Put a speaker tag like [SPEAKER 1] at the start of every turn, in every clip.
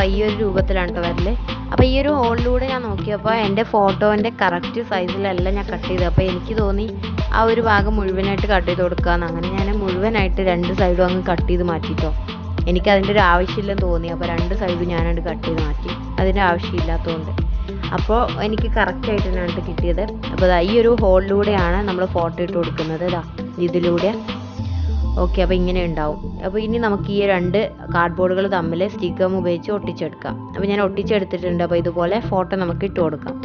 [SPEAKER 1] ഈ ഒരു രൂപത്തിലാണ് കേട്ടോ വരല് അപ്പോൾ ഈ ഒരു ഹോളിലൂടെ ഞാൻ നോക്കിയപ്പോൾ എൻ്റെ ഫോട്ടോൻ്റെ കറക്റ്റ് സൈസിലല്ല ഞാൻ കട്ട് ചെയ്തത് അപ്പോൾ എനിക്ക് തോന്നി ആ ഒരു ഭാഗം മുഴുവനായിട്ട് കട്ട് ചെയ്ത് കൊടുക്കാമെന്ന് അങ്ങനെ ഞാൻ മുഴുവനായിട്ട് രണ്ട് സൈഡും അങ്ങ് കട്ട് ചെയ്ത് മാറ്റിട്ടോ എനിക്ക് അതിൻ്റെ ഒരു ആവശ്യമില്ലെന്ന് തോന്നി അപ്പോൾ രണ്ട് സൈഡും ഞാനത് കട്ട് ചെയ്ത് മാറ്റി അതിൻ്റെ ആവശ്യമില്ലാത്തതുകൊണ്ട് അപ്പോൾ എനിക്ക് കറക്റ്റായിട്ട് തന്നെയാണ് കിട്ടിയത് അപ്പോൾ ദാ ഈ ഒരു ഹോളിലൂടെയാണ് നമ്മൾ ഫോട്ടോ ഇട്ട് കൊടുക്കുന്നത് ഇതാ ഇതിലൂടെ ഓക്കെ അപ്പോൾ ഇങ്ങനെ ഉണ്ടാവും അപ്പോൾ ഇനി നമുക്ക് ഈ രണ്ട് കാർഡ്ബോർഡുകൾ തമ്മിൽ സ്റ്റിക്കം ഉപയോഗിച്ച് ഒട്ടിച്ചെടുക്കാം അപ്പോൾ ഞാൻ ഒട്ടിച്ചെടുത്തിട്ടുണ്ട് അപ്പോൾ ഇതുപോലെ ഫോട്ടോ നമുക്ക് ഇട്ട് കൊടുക്കാം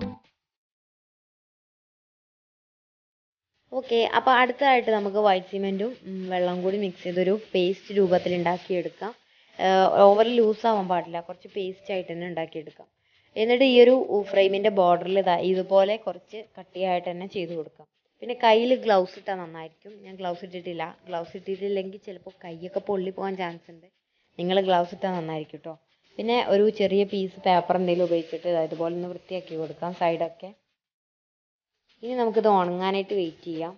[SPEAKER 1] ഓക്കെ അപ്പോൾ അടുത്തതായിട്ട് നമുക്ക് വൈറ്റ് സിമെൻറ്റും വെള്ളം കൂടി മിക്സ് ചെയ്തൊരു പേസ്റ്റ് രൂപത്തിൽ ഉണ്ടാക്കിയെടുക്കാം ഓവർ ലൂസ് ആവാൻ പാടില്ല കുറച്ച് പേസ്റ്റ് ആയിട്ട് തന്നെ ഉണ്ടാക്കിയെടുക്കാം എന്നിട്ട് ഈ ഒരു ഫ്രെയിമിൻ്റെ ബോർഡറിൽ ഇതുപോലെ കുറച്ച് കട്ടിയായിട്ട് തന്നെ ചെയ്ത് കൊടുക്കാം പിന്നെ കയ്യിൽ ഗ്ലൗസ് ഇട്ടാൽ നന്നായിരിക്കും ഞാൻ ഗ്ലൗസ് ഇട്ടിട്ടില്ല ഗ്ലൗസ് ഇട്ടിട്ടില്ലെങ്കിൽ ചിലപ്പോൾ കൈയൊക്കെ പൊള്ളി പോകാൻ ചാൻസ് ഉണ്ട് നിങ്ങൾ ഗ്ലൗസ് ഇട്ടാൽ നന്നായിരിക്കും കേട്ടോ പിന്നെ ഒരു ചെറിയ പീസ് പേപ്പർ എന്തെങ്കിലും ഉപയോഗിച്ചിട്ട് ദാ ഇതുപോലെ ഒന്ന് വൃത്തിയാക്കി കൊടുക്കാം സൈഡൊക്കെ ഇനി നമുക്കിത് ഉണങ്ങാനായിട്ട് വെയിറ്റ് ചെയ്യാം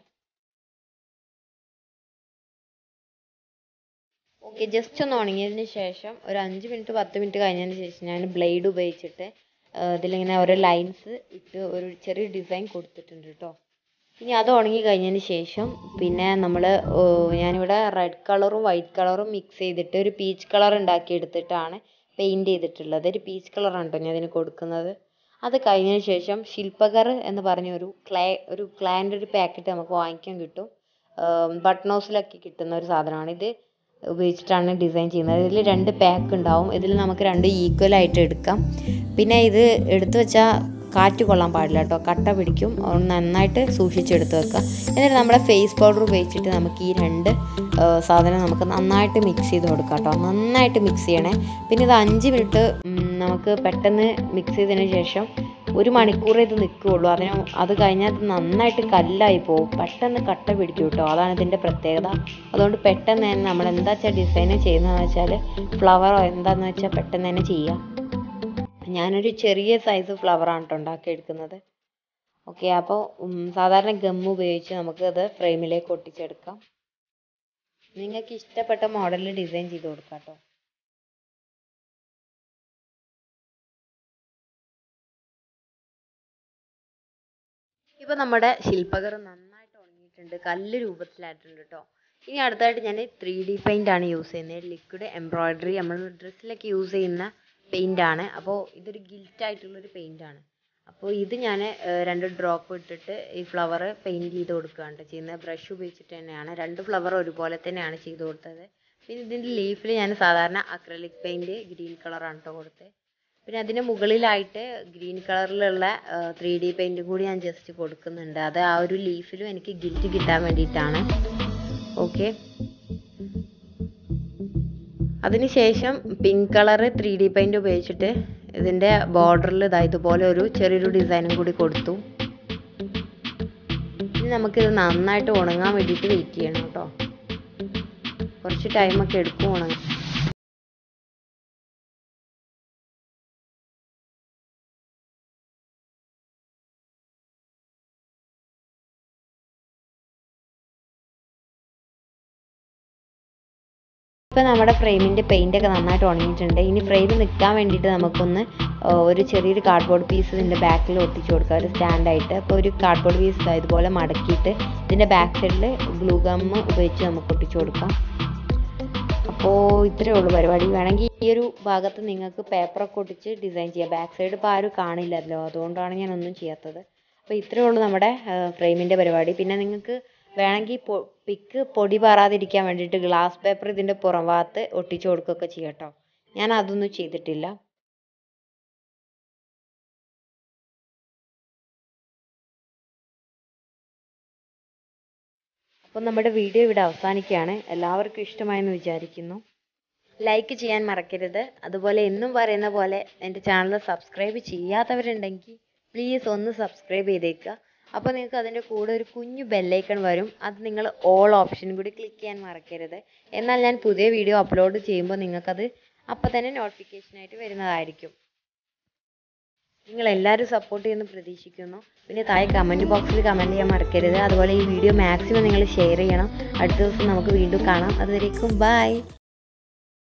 [SPEAKER 1] ഓക്കെ ജസ്റ്റ് ഒന്ന് ഉണങ്ങിയതിന് ശേഷം ഒരു അഞ്ച് മിനിറ്റ് പത്ത് മിനിറ്റ് കഴിഞ്ഞതിന് ശേഷം ഞാൻ ബ്ലേഡ് ഉപയോഗിച്ചിട്ട് ആ, ഇതിലിങ്ങനെ ഓരോ ലൈൻസ് ഇട്ട് ഒരു ചെറിയ ഡിസൈൻ കൊടുത്തിട്ടുണ്ട് കേട്ടോ ഇനി അത് ഉണങ്ങി കഴിഞ്ഞതിന് ശേഷം പിന്നെ നമ്മൾ ഞാനിവിടെ റെഡ് കളറും വൈറ്റ് കളറും മിക്സ് ചെയ്തിട്ട് ഒരു പീച്ച് കളർ ഉണ്ടാക്കി എടുത്തിട്ടാണ് പെയിൻറ് ചെയ്തിട്ടുള്ളത് ഒരു പീച്ച് കളറാണ് കേട്ടോ ഞാൻ ഇതിന് കൊടുക്കുന്നത് അത് കഴിഞ്ഞതിന് ശേഷം ശില്പകർ എന്ന് പറഞ്ഞ ഒരു ക്ലേ ഒരു ക്ലാൻ്റെ ഒരു പാക്കറ്റ് നമുക്ക് വാങ്ങിക്കാൻ കിട്ടും ബട്ടണോസിലൊക്കെ കിട്ടുന്ന ഒരു സാധനമാണ് ഇത് ഉപയോഗിച്ചിട്ടാണ് ഡിസൈൻ ചെയ്യുന്നത് ഇതിൽ രണ്ട് പാക്ക് ഉണ്ടാവും ഇതിൽ നമുക്ക് രണ്ട് ഈക്വൽ ആയിട്ട് എടുക്കാം പിന്നെ ഇത് എടുത്തു വെച്ചാൽ കാറ്റ് കൊള്ളാൻ പാടില്ല കേട്ടോ കട്ട പിടിക്കും അതുകൊണ്ട് നന്നായിട്ട് സൂക്ഷിച്ചെടുത്ത് വെക്കുക എന്നിട്ട് നമ്മുടെ ഫേസ് പൗഡർ ഉപയോഗിച്ചിട്ട് നമുക്ക് ഈ രണ്ട് ആ, സാധനം നമുക്ക് നന്നായിട്ട് മിക്സ് ചെയ്ത് കൊടുക്കാം കേട്ടോ നന്നായിട്ട് മിക്സ് ചെയ്യണേ പിന്നെ ഇത് അഞ്ച് മിനിറ്റ് നമുക്ക് പെട്ടെന്ന് മിക്സ് ചെയ്തതിന് ശേഷം ഒരു മണിക്കൂർ ഇത് നിൽക്കുകയുള്ളൂ അതിന് അത് കഴിഞ്ഞാൽ ഇത് നന്നായിട്ട് കല്ലായി പോകും പെട്ടെന്ന് കട്ട പിടിക്കും കേട്ടോ അതാണ് ഇതിൻ്റെ പ്രത്യേകത അതുകൊണ്ട് പെട്ടെന്ന് തന്നെ നമ്മൾ എന്താ വെച്ചാൽ ഡിസൈൻ ചെയ്യുന്നതെന്ന് വെച്ചാൽ ഫ്ലവറോ എന്താന്ന് വെച്ചാൽ പെട്ടെന്ന് തന്നെ ചെയ്യാം ഞാനൊരു ചെറിയ സൈസ് ഫ്ലവറാണ് കേട്ടോ ഉണ്ടാക്കിയെടുക്കുന്നത് ഓക്കെ അപ്പോൾ സാധാരണ ഗം ഉപയോഗിച്ച് നമുക്ക് അത് ഫ്രെയിമിലേക്ക് ഒട്ടിച്ചെടുക്കാം നിങ്ങൾക്ക് ഇഷ്ടപ്പെട്ട മോഡലിൽ ഡിസൈൻ ചെയ്ത് കൊടുക്കാം കേട്ടോ ഇപ്പൊ നമ്മുടെ ശില്പകർ നന്നായിട്ട് ഉണങ്ങിയിട്ടുണ്ട് കല്ല് രൂപത്തിലായിട്ടുണ്ട് കേട്ടോ ഇനി അടുത്തായിട്ട് ഞാൻ ത്രീ ഡി പെയിന്റ് ആണ് യൂസ് ചെയ്യുന്നത് ലിക്വിഡ് എംബ്രോയിഡറി നമ്മൾ ഡ്രസ്സിലൊക്കെ യൂസ് ചെയ്യുന്ന പെയിന്റ് ആണ് അപ്പോൾ ഇതൊരു ഗിൽറ്റ് ആയിട്ടുള്ളൊരു പെയിന്റ് ആണ് അപ്പോൾ ഇത് ഞാൻ രണ്ട് ഡ്രോപ്പ് ഇട്ടിട്ട് ഈ ഫ്ലവർ പെയിന്റ് ചെയ്ത് കൊടുക്കുകയാണ് ചെയ്യുന്നത് ബ്രഷ് ഉപയോഗിച്ചിട്ട് തന്നെയാണ് രണ്ട് ഫ്ലവർ ഒരുപോലെ തന്നെയാണ് ചെയ്ത് കൊടുത്തത് പിന്നെ ഇതിൻ്റെ ലീഫിൽ ഞാൻ സാധാരണ അക്രലിക് പെയിന്റ് ഗ്രീൻ കളറാണ് കേട്ടോ കൊടുത്തത് പിന്നെ അതിന് മുകളിലായിട്ട് ഗ്രീൻ കളറിലുള്ള ത്രീ ഡി പെയിൻറ്റും കൂടി ഞാൻ ജസ്റ്റ് കൊടുക്കുന്നുണ്ട് അത് ആ ഒരു ലീഫിലും എനിക്ക് ഗിൽറ്റ് കിട്ടാൻ വേണ്ടിയിട്ടാണ് ഓക്കെ അതിനുശേഷം pink colour three D paint ഉപയോഗിച്ചിട്ട് ഇതിൻ്റെ ബോർഡറിൽ ഇതാ ഇതുപോലെ ഒരു ചെറിയൊരു ഡിസൈനും കൂടി കൊടുത്തു ഇനി നമുക്കിത് നന്നായിട്ട് ഉണങ്ങാൻ വേണ്ടിയിട്ട് വെയിറ്റ് ചെയ്യണം കേട്ടോ കുറച്ച് ടൈമൊക്കെ എടുക്കും ഉണങ്ങാൻ ഇപ്പം നമ്മുടെ ഫ്രെയിമിൻ്റെ പെയിൻ്റ് ഒക്കെ നന്നായിട്ട് ഉണങ്ങിയിട്ടുണ്ട് ഇനി ഫ്രെയിം നിൽക്കാൻ വേണ്ടിയിട്ട് നമുക്കൊന്ന് ആ, ഒരു ചെറിയൊരു കാർഡ്ബോർഡ് പീസ് ഇതിൻ്റെ ബാക്കിൽ ഒട്ടിച്ച് കൊടുക്കുക ഒരു സ്റ്റാൻഡായിട്ട് അപ്പോൾ ഒരു കാർഡ്ബോർഡ് പീസ് ഇതുപോലെ മടക്കിയിട്ട് ഇതിൻ്റെ ബാക്ക് സൈഡിൽ ഗ്ലൂ ഗം ഉപയോഗിച്ച് നമുക്ക് ഒട്ടിച്ച് കൊടുക്കാം അപ്പോൾ ഇത്രയേ ഉള്ളൂ പരിപാടി വേണമെങ്കിൽ ഈ ഒരു ഭാഗത്ത് നിങ്ങൾക്ക് പേപ്പറൊക്കെ ഒട്ടിച്ച് ഡിസൈൻ ചെയ്യാം ബാക്ക് സൈഡ് ഇപ്പോൾ ആരും കാണില്ലല്ലോ അതുകൊണ്ടാണ് ഞാൻ ഒന്നും ചെയ്യാത്തത് അപ്പോൾ ഇത്രയേ ഉള്ളൂ നമ്മുടെ ഫ്രെയിമിൻ്റെ പരിപാടി പിന്നെ നിങ്ങൾക്ക് വേണമെങ്കിൽ പൊ പിക്ക് പൊടി പാറാതിരിക്കാൻ വേണ്ടിയിട്ട് ഗ്ലാസ് പേപ്പർ ഇതിൻ്റെ പുറം ഭാഗത്ത് ഒട്ടിച്ച് കൊടുക്കുകയൊക്കെ ചെയ്യാം കേട്ടോ ഞാൻ അതൊന്നും ചെയ്തിട്ടില്ല അപ്പോൾ നമ്മുടെ വീഡിയോ ഇവിടെ അവസാനിക്കുകയാണ് എല്ലാവർക്കും ഇഷ്ടമായെന്ന് വിചാരിക്കുന്നു ലൈക്ക് ചെയ്യാൻ മറക്കരുത് അതുപോലെ എന്നും പറയുന്ന പോലെ എൻ്റെ ചാനൽ സബ്സ്ക്രൈബ് ചെയ്യാത്തവരുണ്ടെങ്കിൽ പ്ലീസ് ഒന്ന് സബ്സ്ക്രൈബ് ചെയ്തേക്കുക അപ്പോൾ നിങ്ങൾക്ക് അതിൻ്റെ കൂടെ ഒരു കുഞ്ഞു ബെല്ലൈക്കൺ വരും അത് നിങ്ങൾ ഓൾ ഓപ്ഷൻ കൂടി ക്ലിക്ക് ചെയ്യാൻ മറക്കരുത് എന്നാൽ ഞാൻ പുതിയ വീഡിയോ അപ്ലോഡ് ചെയ്യുമ്പോൾ നിങ്ങൾക്കത് അപ്പോൾ തന്നെ നോട്ടിഫിക്കേഷനായിട്ട് വരുന്നതായിരിക്കും നിങ്ങൾ എല്ലാവരും സപ്പോർട്ട് ചെയ്യുമെന്ന് പ്രതീക്ഷിക്കുന്നു പിന്നെ താഴെ കമൻറ്റ് ബോക്സിൽ കമൻറ്റ് ചെയ്യാൻ മറക്കരുത് അതുപോലെ ഈ വീഡിയോ മാക്സിമം നിങ്ങൾ ഷെയർ ചെയ്യണം അടുത്ത ദിവസം നമുക്ക് വീണ്ടും കാണാം അതുവരേക്കും ബൈ